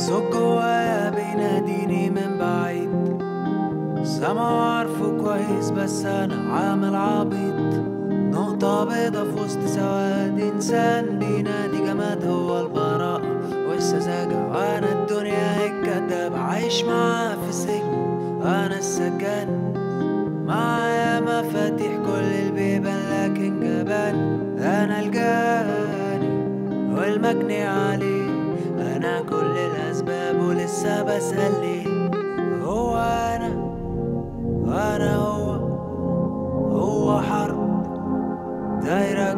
صوت جوايا بيناديني من بعيد سامعه عارفه كويس بس انا عامل عبيط نقطة بيضة في وسط سواد إنسان بينادي جماد هو البراءة والسذاجة وأنا الدنيا الكداب عايش معاه في سجن أنا السجان معايا مفاتيح كل البيبان لكن جبان أنا الجاني والمجني عليه أنا كل الأسباب ولسه بسأل ليه هو أنا وأنا هو هو حرب دايرة